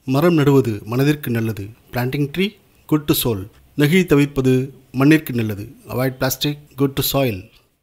மரம் நடுவது மனதிற்கு நல்லது planting tree good to soul நெகிழி தவிர்ப்பது மண்ணிற்கு நல்லது avoid plastic good to soil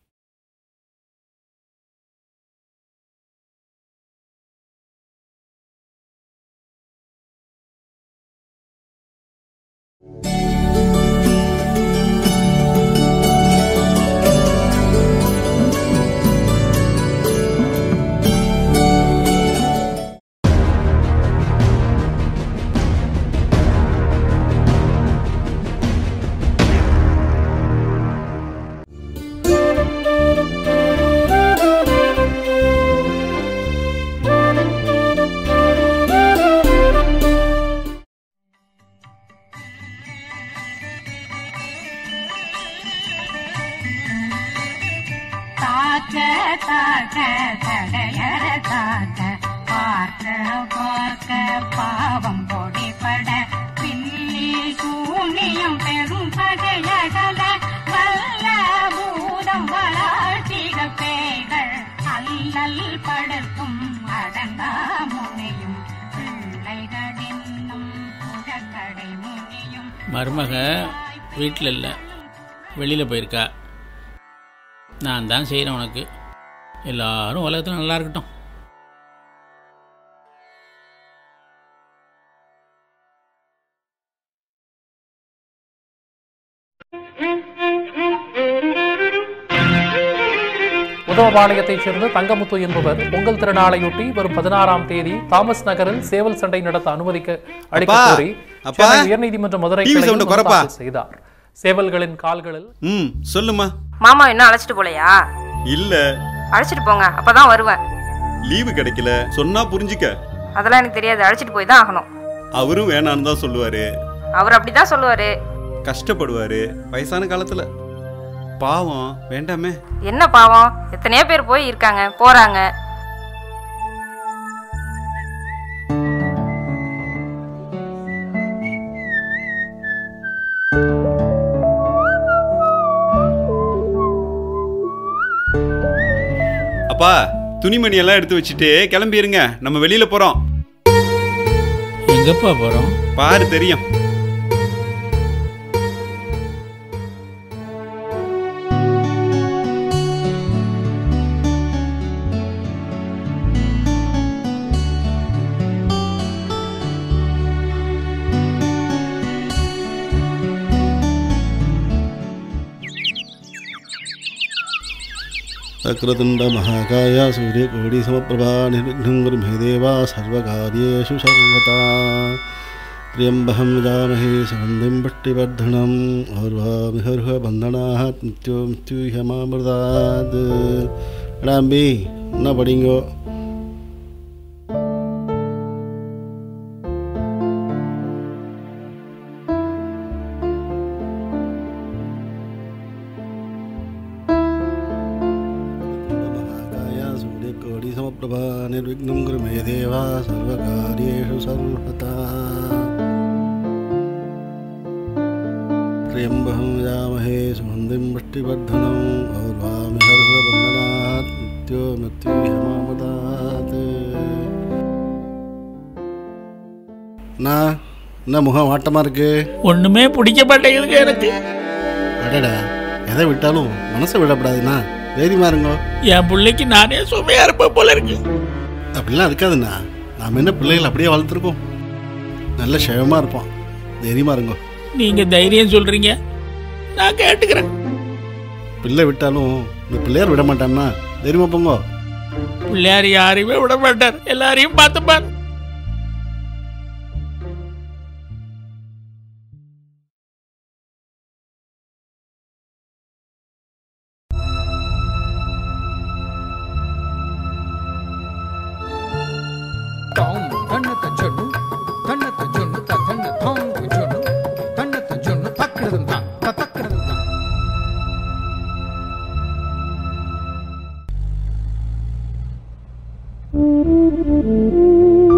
தாக்க தாக்க தடையற தாக்க பார்க்க பார்க்க பாவம் பொடிபட பில்லி சூனியம் பெரும் பகையகல வல்ல பூதம் வளாழ்த்திக பேய்கள் அல்லல் படுத்தும் அடங்கா முனையும் பிள்ளைகளின்னும் புழக்கடை முனியும் மருமக வீட்டில் இல்லை வெளியில் போயிருக்கா நான் தான் செய்கிறேன் உனக்கு எல்லாரும் உலகத்தில் நல்லா இருக்கட்டும் உதவபாளையத்தைச் சேர்ந்த தங்கமுத்து என்பவர் பொங்கல் திருநாளையொட்டி வரும் பதினாறாம் தேதி தாமஸ் நகரில் சேவல் சண்டை நடத்த அனுமதிக்க அளிக்க அப்பா, கோரி அப்பா, சென்னை உயர்நீதிமன்ற மதுரை TV கிளையில் sound மனு குறைப்பா. தாக்கல் செய்தார் சேவல்களின் கால்களில் ம் சொல்லுமா மாமா இன்னும் அழைச்சிட்டு போலையா இல்ல அழைச்சிட்டு போங்க அப்பதான் வருவேன் லீவு கிடைக்கல சொன்னா புரிஞ்சுக்க அதெல்லாம் எனக்கு தெரியாது அழைச்சிட்டு போய் தான் ஆகணும் அவரும் வேணான்னு தான் சொல்லுவாரு அவர் அப்படிதான் சொல்லுவாரு கஷ்டப்படுவாரு வயசான காலத்துல பாவம் வேண்டாமே என்ன பாவம் எத்தனையோ பேர் போய் இருக்காங்க போறாங்க அப்பா துணிமணி எல்லாம் எடுத்து வச்சுட்டு கிளம்பிருங்க நம்ம வெளியில போறோம் எங்கப்பா போகிறோம் பாரு தெரியும் वक्रतुण्ड महाकाय सूर्यकोटिसमप्रभा निर्विघ्नं गुरु मे देवा सर्वकार्येषु सर्वदा त्र्यम्बहं जामहे सुगन्धिं पुष्टिवर्धनम् और्वामिहर्हबन्धनाः मृत्यो मृत्युह्यमामृतात् ராம்பி என்ன படிங்கோ महाकाय सूर्यकोटिसमप्रभा निर्विघ्नं गुरु मे देवा सर्वकार्येषु सर्वदा त्र्यम्बहं यामहे सुगन्धिं पुष्टिवर्धनम् और्वामिहर्वबन्धनात् मृत्यो मृत्युह्यमामदात् அண்ணா என்ன முகம் வாட்டமாக இருக்கு ஒன்றுமே பிடிக்க மாட்டேங்குதுங்க எனக்கு அடடா எதை விட்டாலும் மனசை விடப்படாதுண்ணா தைரியமா இருங்கோ என் பிள்ளைக்கு நானே சுமையாக இருப்பேன் போல இருக்கு அப்படிலாம் இருக்காதுண்ணா நாம் என்ன பிள்ளைகள் அப்படியே வளர்த்துருக்கோம் நல்ல ஷேவமாக இருப்போம் தைரியமாக இருங்கோ நீங்கள் தைரியம் சொல்கிறீங்க நான் கேட்டுக்கிறேன் பிள்ளை விட்டாலும் இந்த பிள்ளையார் விட மாட்டான்னா தைரியமா போங்கோ பிள்ளையார் யாரையுமே விட மாட்டார் எல்லாரையும் பார்த்துப்பார் తాం తన్నత జొన్ను తన్నత జొన్ను తన్న తాంగు జొన్ను తన్నత జొన్ను తక్రదం తా తక్రదం తా Thank you.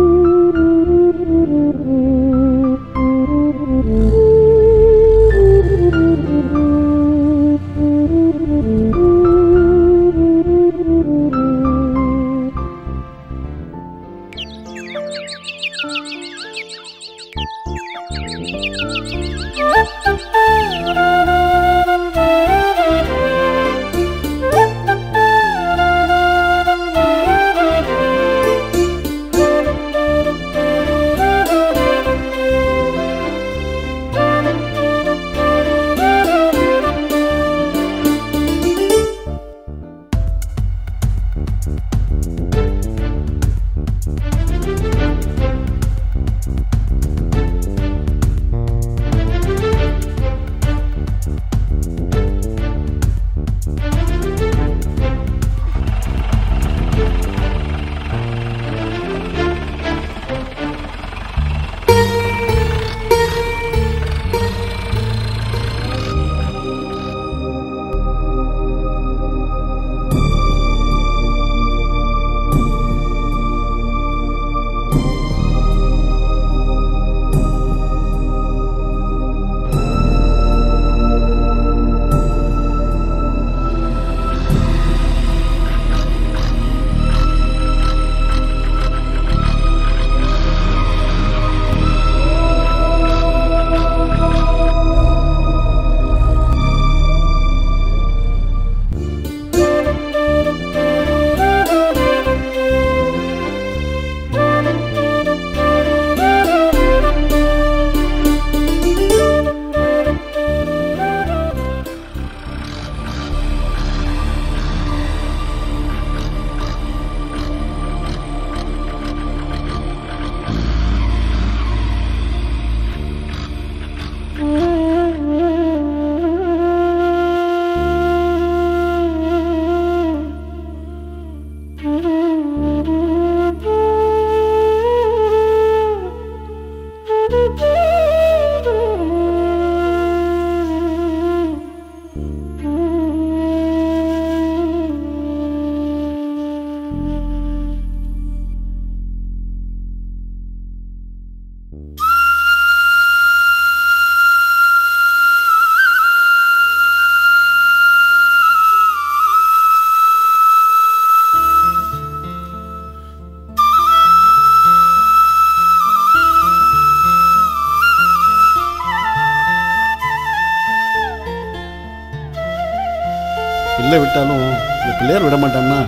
பிள்ளை விட்டாலும் இந்த பிள்ளையார் விட மாட்டான்னா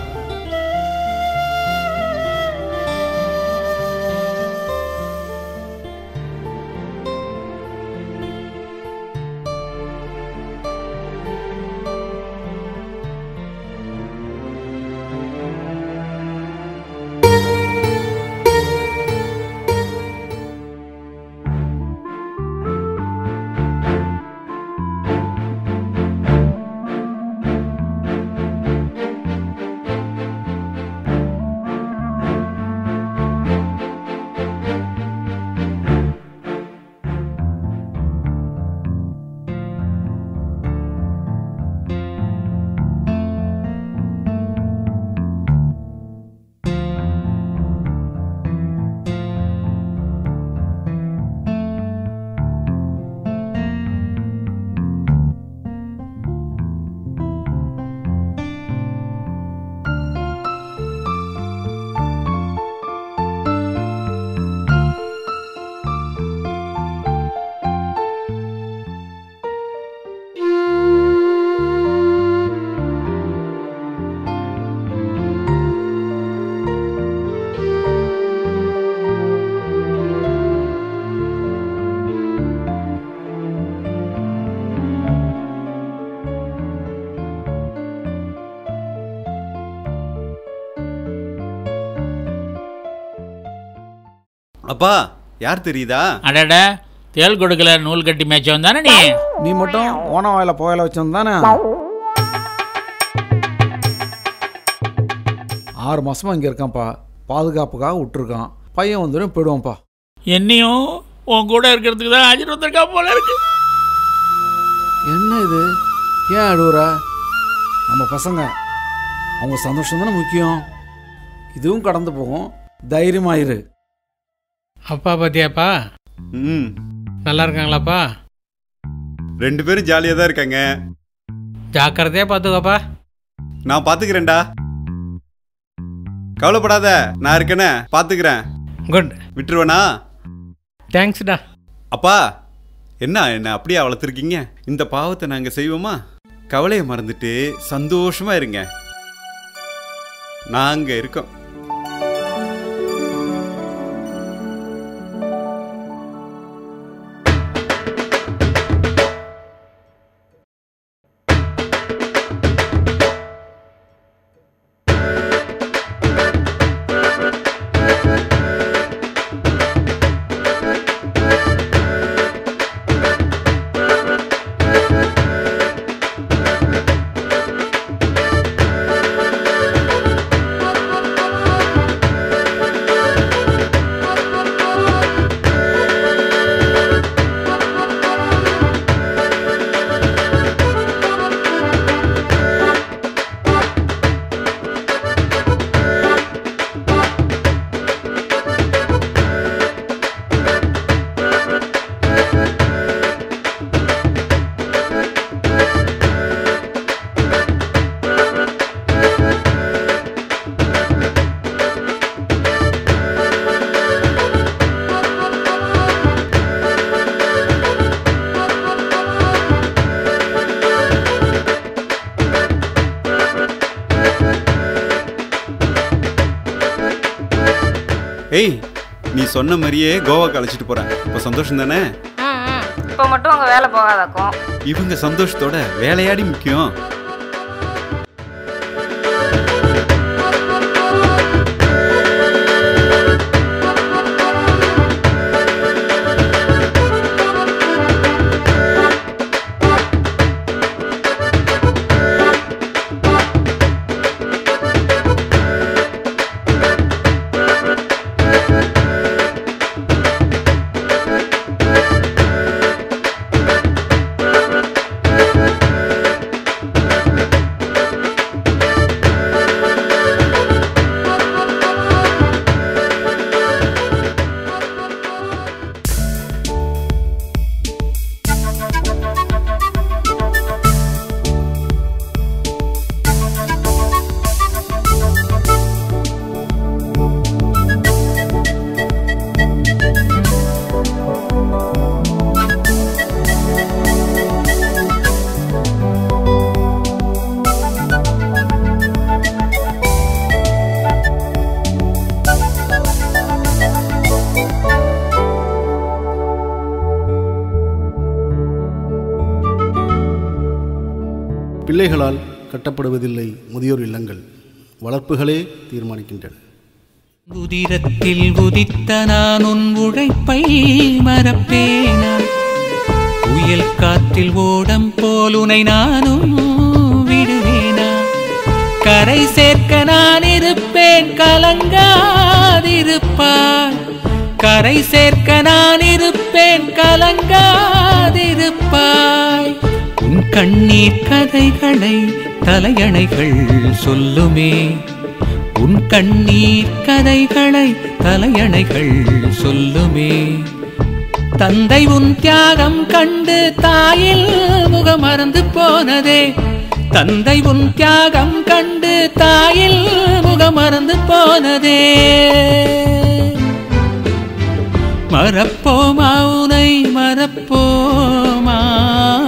அப்பா யார் தெரியுதா அடட தேல் கொடுக்கல நூல் கட்டி மேய்ச்சவன் தானே நீ நீ மட்டும் ஓன வாயில புயல வச்சிருந்தானே ஆறு மாசமா இங்க இருக்கான்ப்பா பாதுகாப்புக்காக விட்டுருக்கான் பையன் வந்துடும் போயிடுவான்ப்பா என்னையும் உன் கூட இருக்கிறதுக்கு தான் ஆஜர் வந்திருக்கா போல இருக்கு என்ன இது ஏன் அழுவுற நம்ம பசங்க அவங்க சந்தோஷம் தானே முக்கியம் இதுவும் கடந்து போகும் தைரியமாயிரு அப்பா பாத்தியாப்பா ம் நல்லா இருக்காங்களாப்பா ரெண்டு பேரும் ஜாலியாக தான் இருக்காங்க ஜாக்கிரதையா பார்த்துக்கோப்பா நான் பார்த்துக்கிறேன்டா கவலைப்படாத நான் இருக்கேனே பார்த்துக்கிறேன் குட் விட்டுருவேனா தேங்க்ஸ்டா அப்பா என்ன என்ன அப்படியே வளர்த்துருக்கீங்க இந்த பாவத்தை நாங்கள் செய்வோமா கவலையை மறந்துட்டு சந்தோஷமா இருங்க நாங்க இருக்கோம் ஏய் நீ சொன்ன மாதிரியே கோவாக்கு அழைச்சிட்டு போறேன் இப்போ சந்தோஷம் தானே ம் ம் இப்போ மட்டும் உங்கள் வேலை போகாதாக்கும் இவங்க சந்தோஷத்தோட வேலையாடி முக்கியம் பிள்ளைகளால் கட்டப்படுவதில்லை முதியோர் இல்லங்கள் வளர்ப்புகளே தீர்மானிக்கின்றன உதிரத்தில் உதித்த நான் உன் உழைப்பை மறப்பேனா புயல் காற்றில் ஓடம் போல் உனை நானும் விடுவேனா கரை சேர்க்க நான் இருப்பேன் கலங்காதிருப்பார் கரை சேர்க்க நான் இருப்பேன் கலங்காதிருப்பாய் உன் கண்ணீர் கதைகளை தலையணைகள் சொல்லுமே உன் கண்ணீர் கதைகளை தலையணைகள் சொல்லுமே தந்தை உன் தியாகம் கண்டு தாயில் முகமறந்து போனதே தந்தை உன் தியாகம் கண்டு தாயில் முகமறந்து போனதே மறப்போமா உனை மறப்போமா